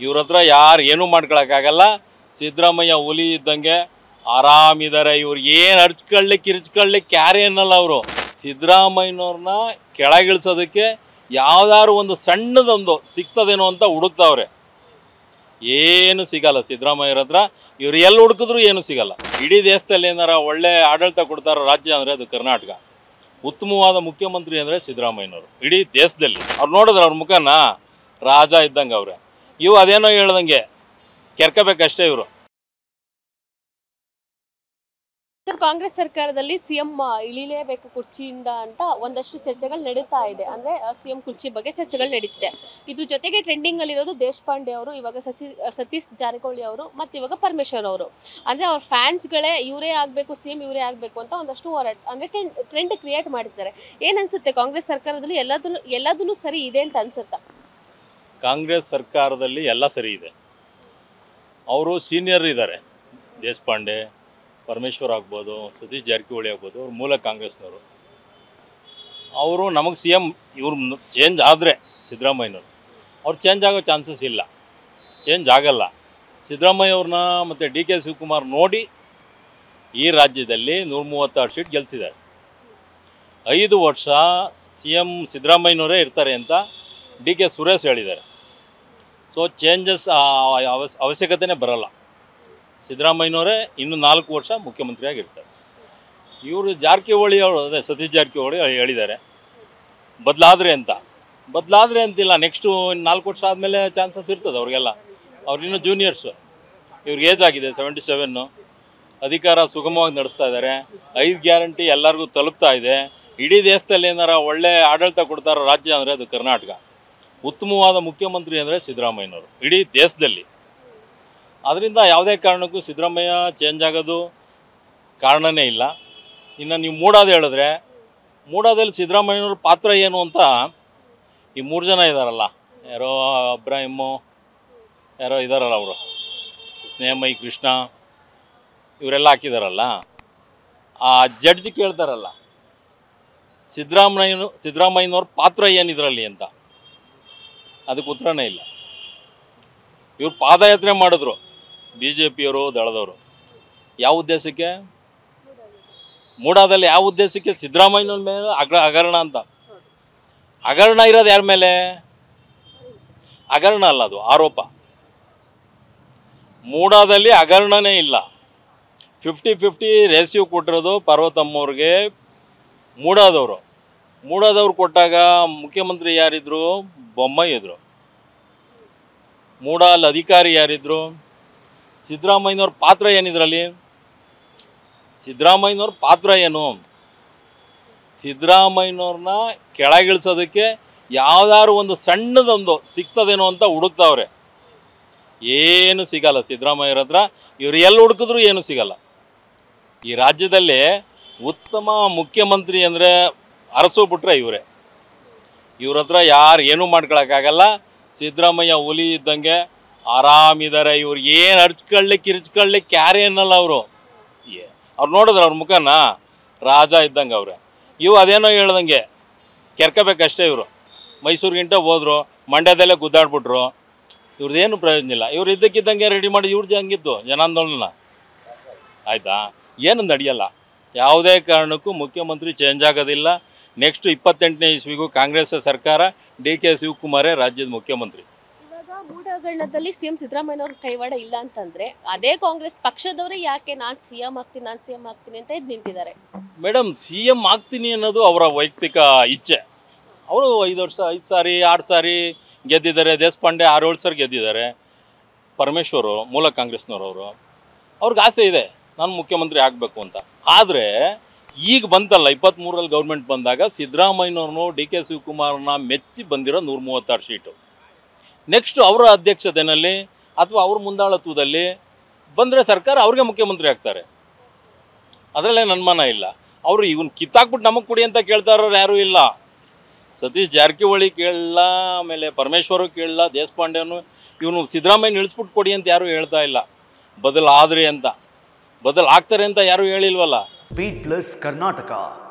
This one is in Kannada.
ಇವ್ರ ಹತ್ರ ಯಾರು ಏನೂ ಮಾಡ್ಕೊಳಕ್ಕಾಗಲ್ಲ ಸಿದ್ದರಾಮಯ್ಯ ಹುಲಿ ಇದ್ದಂಗೆ ಆರಾಮಿದ್ದಾರೆ ಇವ್ರು ಏನು ಹರ್ಚ್ಕೊಳ್ಳಿಕ್ಕೆ ಕಿರ್ಚ್ಕೊಳ್ಳಿಕ್ಕೆ ಯಾರೇ ಅನ್ನಲ್ಲ ಅವರು ಸಿದ್ದರಾಮಯ್ಯನವ್ರನ್ನ ಕೆಳಗಿಳಿಸೋದಕ್ಕೆ ಯಾವ್ದಾದ್ರು ಒಂದು ಸಣ್ಣದೊಂದು ಸಿಗ್ತದೇನೋ ಅಂತ ಹುಡುಕ್ತಾವ್ರೆ ಏನು ಸಿಗಲ್ಲ ಸಿದ್ದರಾಮಯ್ಯರ ಹತ್ರ ಇವ್ರು ಎಲ್ಲಿ ಹುಡುಕಿದ್ರು ಏನು ಸಿಗಲ್ಲ ಇಡೀ ದೇಶದಲ್ಲಿ ಏನಾರ ಒಳ್ಳೆ ಆಡಳಿತ ಕೊಡ್ತಾರೋ ರಾಜ್ಯ ಅಂದರೆ ಅದು ಕರ್ನಾಟಕ ಉತ್ತಮವಾದ ಮುಖ್ಯಮಂತ್ರಿ ಅಂದರೆ ಸಿದ್ದರಾಮಯ್ಯನವರು ಇಡೀ ದೇಶದಲ್ಲಿ ಅವ್ರು ನೋಡಿದ್ರೆ ಅವ್ರ ಮುಖನ ರಾಜ ಇದ್ದಂಗೆ ಅವ್ರೆ ಇವು ಅದೇನೋ ಹೇಳ್ದಂಗೆ ಕೆರ್ಕಬೇಕಷ್ಟೇ ಇವರು ಸರ್ ಕಾಂಗ್ರೆಸ್ ಸರ್ಕಾರದಲ್ಲಿ ಸಿಎಂ ಇಳಿಲೇಬೇಕು ಕುರ್ಚಿಯಿಂದ ಅಂತ ಒಂದಷ್ಟು ಚರ್ಚೆಗಳು ನಡೀತಾ ಇದೆ ಅಂದ್ರೆ ಸಿಎಂ ಕುರ್ಚಿ ಬಗ್ಗೆ ಚರ್ಚೆಗಳು ನಡೀತಿದೆ ಇದು ಜೊತೆಗೆ ಟ್ರೆಂಡಿಂಗ್ ಅಲ್ಲಿರೋದು ದೇಶಪಾಂಡೆ ಅವರು ಇವಾಗ ಸಚಿ ಸತೀಶ್ ಜಾರಕಿಹೊಳಿ ಅವರು ಮತ್ತು ಇವಾಗ ಪರಮೇಶ್ವರ್ ಅವರು ಅಂದ್ರೆ ಅವ್ರ ಫ್ಯಾನ್ಸ್ಗಳೇ ಇವರೇ ಆಗಬೇಕು ಸಿಎಂ ಇವರೇ ಆಗಬೇಕು ಅಂತ ಒಂದಷ್ಟು ಹೋರಾಟ ಅಂದ್ರೆ ಟ್ರೆಂಡ್ ಟ್ರೆಂಡ್ ಕ್ರಿಯೇಟ್ ಮಾಡಿದ್ದಾರೆ ಏನ್ ಅನ್ಸುತ್ತೆ ಕಾಂಗ್ರೆಸ್ ಸರ್ಕಾರದಲ್ಲಿ ಎಲ್ಲದನ್ನು ಎಲ್ಲದನ್ನು ಸರಿ ಇದೆ ಅಂತ ಅನ್ಸುತ್ತಾ ಕಾಂಗ್ರೆಸ್ ಸರ್ಕಾರದಲ್ಲಿ ಎಲ್ಲ ಸರಿ ಇದೆ ಅವರು ಸೀನಿಯರ್ ಇದ್ದಾರೆ ದೇಶಪಾಂಡೆ ಪರಮೇಶ್ವರ್ ಆಗ್ಬೋದು ಸತೀಶ್ ಜಾರಕಿಹೊಳಿ ಆಗ್ಬೋದು ಅವ್ರು ಮೂಲ ಕಾಂಗ್ರೆಸ್ನವರು ಅವರು ನಮಗೆ ಸಿ ಎಮ್ ಇವ್ರು ಚೇಂಜ್ ಆದರೆ ಸಿದ್ದರಾಮಯ್ಯನವರು ಅವ್ರು ಚೇಂಜ್ ಆಗೋ ಚಾನ್ಸಸ್ ಇಲ್ಲ ಚೇಂಜ್ ಆಗಲ್ಲ ಸಿದ್ದರಾಮಯ್ಯ ಅವ್ರನ್ನ ಮತ್ತು ಡಿ ಕೆ ಶಿವಕುಮಾರ್ ನೋಡಿ ಈ ರಾಜ್ಯದಲ್ಲಿ ನೂರ ಮೂವತ್ತಾರು ಸೀಟ್ ಗೆಲ್ಸಿದ್ದಾರೆ ಐದು ವರ್ಷ ಸಿ ಎಮ್ ಸಿದ್ದರಾಮಯ್ಯನವರೇ ಇರ್ತಾರೆ ಅಂತ ಡಿ ಕೆ ಸುರೇಶ್ ಹೇಳಿದ್ದಾರೆ ಸೊ ಚೇಂಜಸ್ ಅವಶ್ಯಕತೆನೇ ಬರಲ್ಲ ಸಿದ್ದರಾಮಯ್ಯನವರೇ ಇನ್ನು ನಾಲ್ಕು ವರ್ಷ ಮುಖ್ಯಮಂತ್ರಿಯಾಗಿರ್ತಾರೆ ಇವರು ಜಾರಕಿಹೊಳಿ ಅವರು ಅದೇ ಸತೀಶ್ ಜಾರಕಿಹೊಳಿ ಹೇಳಿ- ಹೇಳಿದ್ದಾರೆ ಬದಲಾದ್ರೆ ಅಂತ ಬದಲಾದ್ರೆ ಅಂತಿಲ್ಲ ನೆಕ್ಸ್ಟು ನಾಲ್ಕು ವರ್ಷ ಆದಮೇಲೆ ಚಾನ್ಸಸ್ ಇರ್ತದೆ ಅವ್ರಿಗೆಲ್ಲ ಅವ್ರು ಇನ್ನೂ ಜೂನಿಯರ್ಸು ಇವ್ರಿಗೆ ಏಜ್ ಆಗಿದೆ ಸೆವೆಂಟಿ ಸೆವೆನ್ನು ಅಧಿಕಾರ ಸುಗಮವಾಗಿ ನಡೆಸ್ತಾ ಇದ್ದಾರೆ ಐದು ಗ್ಯಾರಂಟಿ ಎಲ್ಲರಿಗೂ ತಲುಪ್ತಾ ಇದೆ ಇಡೀ ದೇಶದಲ್ಲಿ ಏನಾರ ಒಳ್ಳೆ ಆಡಳಿತ ಕೊಡ್ತಾರೋ ರಾಜ್ಯ ಅಂದರೆ ಅದು ಕರ್ನಾಟಕ ಉತ್ತಮವಾದ ಮುಖ್ಯಮಂತ್ರಿ ಅಂದರೆ ಸಿದ್ದರಾಮಯ್ಯನವರು ಇಡೀ ದೇಶದಲ್ಲಿ ಅದರಿಂದ ಯಾವುದೇ ಕಾರಣಕ್ಕೂ ಸಿದ್ದರಾಮಯ್ಯ ಚೇಂಜ್ ಆಗೋದು ಕಾರಣನೇ ಇಲ್ಲ ಇನ್ನು ನೀವು ಮೂಡಾದ ಹೇಳಿದ್ರೆ ಮೂಡಾದಲ್ಲಿ ಸಿದ್ದರಾಮಯ್ಯನವ್ರ ಪಾತ್ರ ಏನು ಅಂತ ಈ ಮೂರು ಜನ ಇದ್ದಾರಲ್ಲ ಯಾರೋ ಅಬ್ರಾಹಿಮು ಯಾರೋ ಇದ್ದಾರಲ್ಲ ಅವರು ಸ್ನೇಹಮಯಿ ಕೃಷ್ಣ ಇವರೆಲ್ಲ ಹಾಕಿದಾರಲ್ಲ ಆ ಜಡ್ಜ್ ಕೇಳ್ತಾರಲ್ಲ ಸಿದ್ದರಾಮಯ್ಯನು ಸಿದ್ದರಾಮಯ್ಯನವ್ರ ಪಾತ್ರ ಏನಿದ್ರಲ್ಲಿ ಅಂತ ಅದಕ್ಕೆ ಉತ್ತರನೇ ಇಲ್ಲ ಇವ್ರು ಪಾದಯಾತ್ರೆ ಮಾಡಿದ್ರು ಬಿ ಜೆ ಪಿಯವರು ದಳದವರು ಯಾವ ಉದ್ದೇಶಕ್ಕೆ ಮೂಡಾದಲ್ಲಿ ಯಾವ ಉದ್ದೇಶಕ್ಕೆ ಸಿದ್ದರಾಮಯ್ಯನವ್ರ ಮೇಲೆ ಅಗ ಹಗರಣ ಅಂತ ಹಗರಣ ಇರೋದು ಯಾರ ಮೇಲೆ ಹಗರಣ ಅಲ್ಲ ಅದು ಆರೋಪ ಮೂಡಾದಲ್ಲಿ ಹಗರಣನೇ ಇಲ್ಲ ಫಿಫ್ಟಿ ಫಿಫ್ಟಿ ರೇಸಿಯೋ ಕೊಟ್ಟಿರೋದು ಪಾರ್ವತಮ್ಮವ್ರಿಗೆ ಮೂಡಾದವರು ಮೂಡಾದವ್ರು ಕೊಟ್ಟಾಗ ಮುಖ್ಯಮಂತ್ರಿ ಯಾರಿದ್ರು ಬೊಮ್ಮಾಯಿ ಇದ್ರು ಮೂಡಾಲ್ ಅಧಿಕಾರಿ ಯಾರಿದ್ರು ಸಿದ್ದರಾಮಯ್ಯನವ್ರ ಪಾತ್ರ ಏನಿದ್ರಲ್ಲಿ ಸಿದ್ದರಾಮಯ್ಯನವ್ರ ಪಾತ್ರ ಏನು ಸಿದ್ದರಾಮಯ್ಯನವ್ರನ್ನ ಕೆಳಗಿಳಿಸೋದಕ್ಕೆ ಯಾವ್ದಾದ್ರು ಒಂದು ಸಣ್ಣದೊಂದು ಸಿಗ್ತದೇನೋ ಅಂತ ಹುಡುಕ್ತಾವ್ರೆ ಏನು ಸಿಗಲ್ಲ ಸಿದ್ದರಾಮಯ್ಯರ ಹತ್ರ ಇವ್ರು ಎಲ್ಲಿ ಹುಡುಕಿದ್ರು ಏನು ಸಿಗಲ್ಲ ಈ ರಾಜ್ಯದಲ್ಲಿ ಉತ್ತಮ ಮುಖ್ಯಮಂತ್ರಿ ಅಂದರೆ ಅರಸು ಬಿಟ್ರೆ ಇವರೇ ಇವ್ರ ಹತ್ರ ಯಾರು ಏನೂ ಮಾಡ್ಕೊಳಕ್ಕಾಗಲ್ಲ ಸಿದ್ದರಾಮಯ್ಯ ಹುಲಿ ಇದ್ದಂಗೆ ಆರಾಮಿದ್ದಾರೆ ಇವ್ರು ಏನು ಹರ್ಚ್ಕೊಳ್ಳಿಕ್ಕೆ ಕಿರ್ಚ್ಕೊಳ್ಳಿಕ್ಕೆ ಯಾರೇ ಅನ್ನಲ್ಲ ಅವರು ಅವ್ರು ನೋಡಿದ್ರೆ ಅವ್ರ ಮುಖನ ರಾಜ ಇದ್ದಂಗೆ ಅವ್ರೆ ಇವು ಅದೇನೋ ಹೇಳ್ದಂಗೆ ಕೆರ್ಕಬೇಕಷ್ಟೇ ಇವರು ಮೈಸೂರಿಗಿಂಟ ಹೋದ್ರು ಮಂಡ್ಯದಲ್ಲೇ ಗುದ್ದಾಡ್ಬಿಟ್ರು ಇವ್ರದ್ದೇನು ಪ್ರಯೋಜನ ಇಲ್ಲ ಇವ್ರು ಇದ್ದಕ್ಕಿದ್ದಂಗೆ ರೆಡಿ ಮಾಡಿ ಇವ್ರದ್ದು ಹಂಗಿತ್ತು ಜನಾಂದೋಲನ ಆಯಿತಾ ಏನು ನಡೆಯಲ್ಲ ಯಾವುದೇ ಕಾರಣಕ್ಕೂ ಮುಖ್ಯಮಂತ್ರಿ ಚೇಂಜ್ ಆಗೋದಿಲ್ಲ ನೆಕ್ಸ್ಟ್ ಇಪ್ಪತ್ತೆಂಟನೇ ಇಸ್ವಿಗೂ ಕಾಂಗ್ರೆಸ್ ಸರ್ಕಾರ ಡಿ ಕೆ ಶಿವಕುಮಾರೇ ರಾಜ್ಯದ ಮುಖ್ಯಮಂತ್ರಿ ಇವಾಗ ಮೂಡ ಹಗರಣದಲ್ಲಿ ಸಿಎಂ ಸಿದ್ದರಾಮಯ್ಯನವ್ರ ಕೈವಾಡ ಇಲ್ಲ ಅಂತಂದ್ರೆ ಅದೇ ಕಾಂಗ್ರೆಸ್ ಪಕ್ಷದವರೇ ಯಾಕೆ ನಾನ್ ಸಿಎಂ ಆಗ್ತೀನಿ ನಾನ್ ಸಿಎಂ ಆಗ್ತೀನಿ ಅಂತ ಎದ್ದು ನಿಂತಿದ್ದಾರೆ ಮೇಡಮ್ ಸಿ ಎಮ್ ಆಗ್ತೀನಿ ಅನ್ನೋದು ಅವರ ವೈಯಕ್ತಿಕ ಇಚ್ಛೆ ಅವರು ಐದು ವರ್ಷ ಐದು ಸಾರಿ ಆರು ಸಾರಿ ಗೆದ್ದಿದ್ದಾರೆ ದೇಶಪಾಂಡೆ ಆರು ಏಳು ಸಾರಿ ಗೆದ್ದಿದ್ದಾರೆ ಪರಮೇಶ್ವರು ಮೂಲ ಕಾಂಗ್ರೆಸ್ನವರು ಅವರು ಅವ್ರಿಗೆ ಆಸೆ ಇದೆ ನಾನು ಮುಖ್ಯಮಂತ್ರಿ ಆಗಬೇಕು ಅಂತ ಆದರೆ ಈಗ ಬಂತಲ್ಲ ಇಪ್ಪತ್ತ್ಮೂರಲ್ಲಿ ಗೌರ್ಮೆಂಟ್ ಬಂದಾಗ ಸಿದ್ದರಾಮಯ್ಯನವ್ರನ್ನು ಡಿ ಕೆ ಶಿವಕುಮಾರ್ನ ಮೆಚ್ಚಿ ಬಂದಿರೋ ನೂರ ಮೂವತ್ತಾರು ಸೀಟು ನೆಕ್ಸ್ಟ್ ಅವರ ಅಧ್ಯಕ್ಷತೆಯಲ್ಲಿ ಅಥವಾ ಅವ್ರ ಮುಂದಾಳತ್ವದಲ್ಲಿ ಬಂದರೆ ಸರ್ಕಾರ ಅವ್ರಿಗೆ ಮುಖ್ಯಮಂತ್ರಿ ಆಗ್ತಾರೆ ಅದರಲ್ಲೇನು ಅನುಮಾನ ಇಲ್ಲ ಅವರು ಇವನ್ ಕಿತ್ತಾಕ್ಬಿಟ್ಟು ನಮಗೆ ಕೊಡಿ ಅಂತ ಕೇಳ್ತಾ ಇರೋರು ಯಾರೂ ಇಲ್ಲ ಸತೀಶ್ ಜಾರಕಿಹೊಳಿ ಕೇಳಲ್ಲ ಆಮೇಲೆ ಪರಮೇಶ್ವರು ಕೇಳಲ್ಲ ದೇಶಪಾಂಡೆನು ಇವನು ಸಿದ್ದರಾಮಯ್ಯ ಇಳಿಸ್ಬಿಟ್ಟು ಕೊಡಿ ಅಂತ ಯಾರೂ ಹೇಳ್ತಾ ಇಲ್ಲ ಬದಲಾದ್ರಿ ಅಂತ ಬದಲಾಗ್ತಾರೆ ಅಂತ ಯಾರೂ ಹೇಳಿಲ್ವಲ್ಲ ಬೀಟ್ ಪ್ಲಸ್ ಕರ್ನಾಟಕ